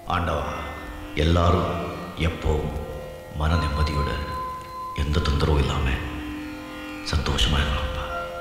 ஆண்டவா எல்லாரும் எப்போவும் மன நிம்மதியோட எந்த தொந்தரவும் இல்லாமல் சந்தோஷமாக இருக்கணும்ப்பா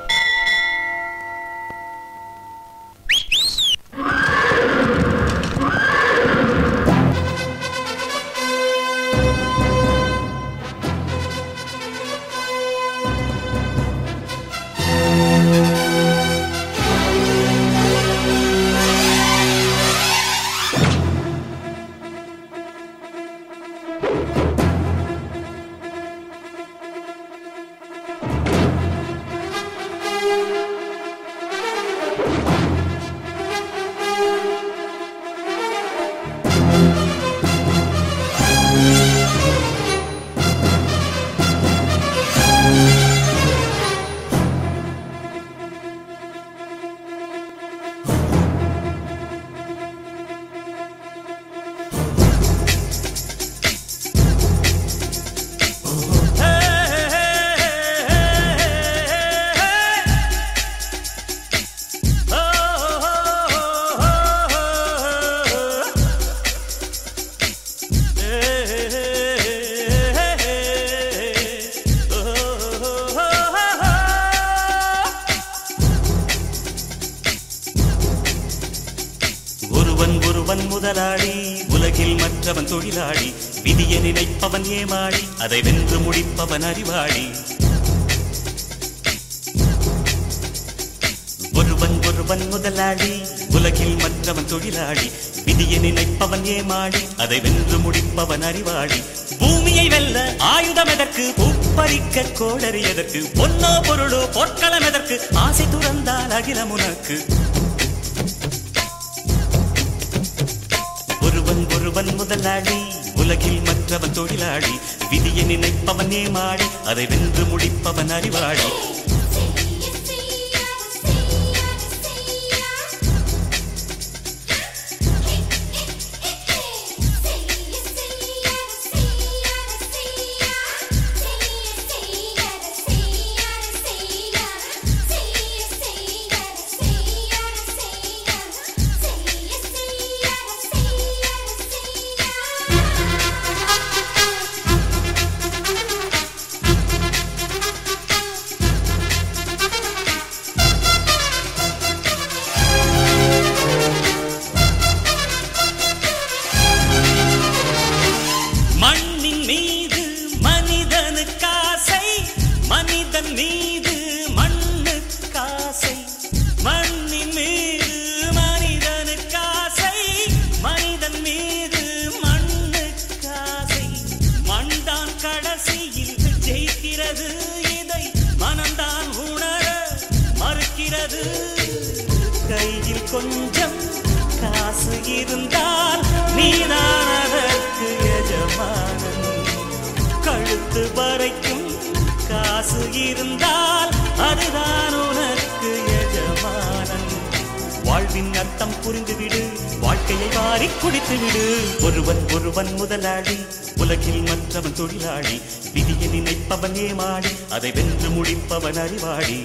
ஒருவன் ஒருவன் முதலாளி உலகில் மற்றவன் தொழிலாளி விதியை நினைப்பவன் ஏமாளி அதை வென்று முடிப்பவன் அறிவாளி ஒருவன் ஒருவன் முதலாளி உலகில் மற்றவன் தொழிலாளி விதியை நினைப்பவன் ஏமாளி அதை வென்று முடிப்பவன் அறிவாளி பூமியை வெல்ல ஆயுதம் எதற்கு பூப்பறிக்க கோடரி எதற்கு பொன்னோ பொருளோ பொற்களம் எதற்கு ஆசை துறந்தால் அகிலம் உனக்கு ஒருவன் ஒருவன் முதலாளி உலகில் மற்றவன் தொழிலாளி விதியை நினைப்பவன் ஏமாளி அதை வென்று முடிப்பவன் அறிவாளி மண்ணின் மீது மனிதனுக்காசை மனிதன் மீது மண்ணுக்காசை மண்ணின் மீது மனிதனுக்காசை மனிதன் மீது மண்ணுக்காசை மண்தான் கடைசியில் ஜெயிக்கிறது இதை மனம்தான் உணர மறுக்கிறது கையில் கொஞ்சம் காசு இருந்தால் நீதான் அதற்கு எஜமானன் கழுத்து வரைக்கும் காசு இருந்தால் அதுதான் உனக்கு எஜமானன் வாழ்வின் அர்த்தம் புரிந்துவிடு வாழ்க்கையை வாரி குடித்து விடு ஒருவன் ஒருவன் முதலாளி உலகில் மற்றவன் தொழிலாளி விதியை நினைப்பவன் ஏமாளி அதை வென்று முடிப்பவன் அறிவாளி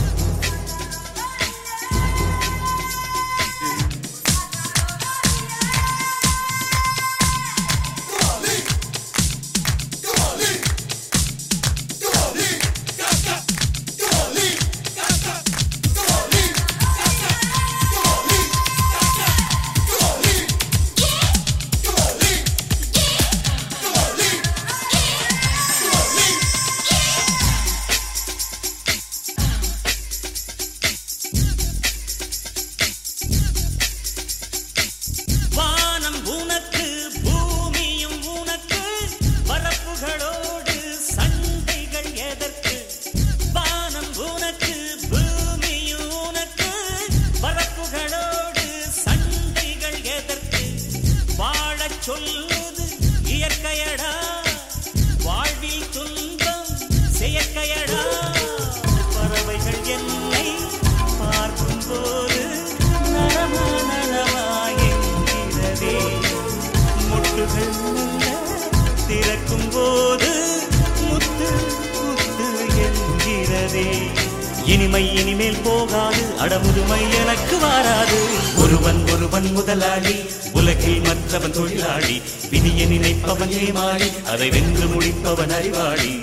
வானம் உனக்கு பூமியும் உனக்கு பரப்புகளோடு சண்டைகள் எதற்கு வானம் உனக்கு பூமியும் உனக்கு பரப்புகளோடு சண்டைகள் எதற்கு வாழச் சொல்லுது இயற்கையடா வாழ்வில் துன்பம் செயற்கையடா பறவைகள் என்னை பார்க்கும்போது நலமா நலமா என்கிறதே முட்டுகள் மெல்ல திறக்கும் போது முத்து முத்து என்கிறதே இனிமை இனிமேல் போகாது அடமுதுமை எனக்கு வாராது ஒருவன் ஒருவன் முதலாளி உலகில் மற்றவன் தொழிலாளி விதியை நினைப்பவன் ஏமாளி அதை வென்று முடிப்பவன் அறிவாளி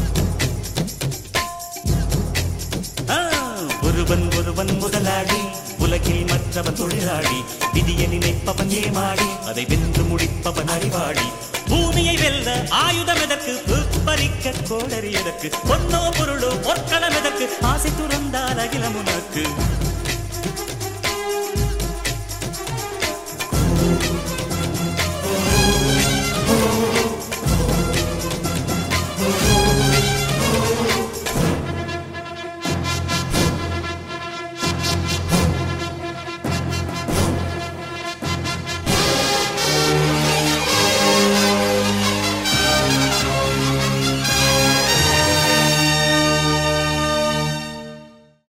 ஆ, ஒருவன் ஒருவன் முதலாளி உலகில் மற்றவன் தொழிலாளி விதியை நினைப்பவன் ஏமாளி அதை வென்று முடிப்பவன் அறிவாளி பூமியை வெல்ல ஆயுதம் எதற்கு பறிக்க கோடரி எதற்கு பொன்னோ பொருளோ பொற்களம் எதற்கு ஆசை துறந்தால் அகிலம் உனக்கு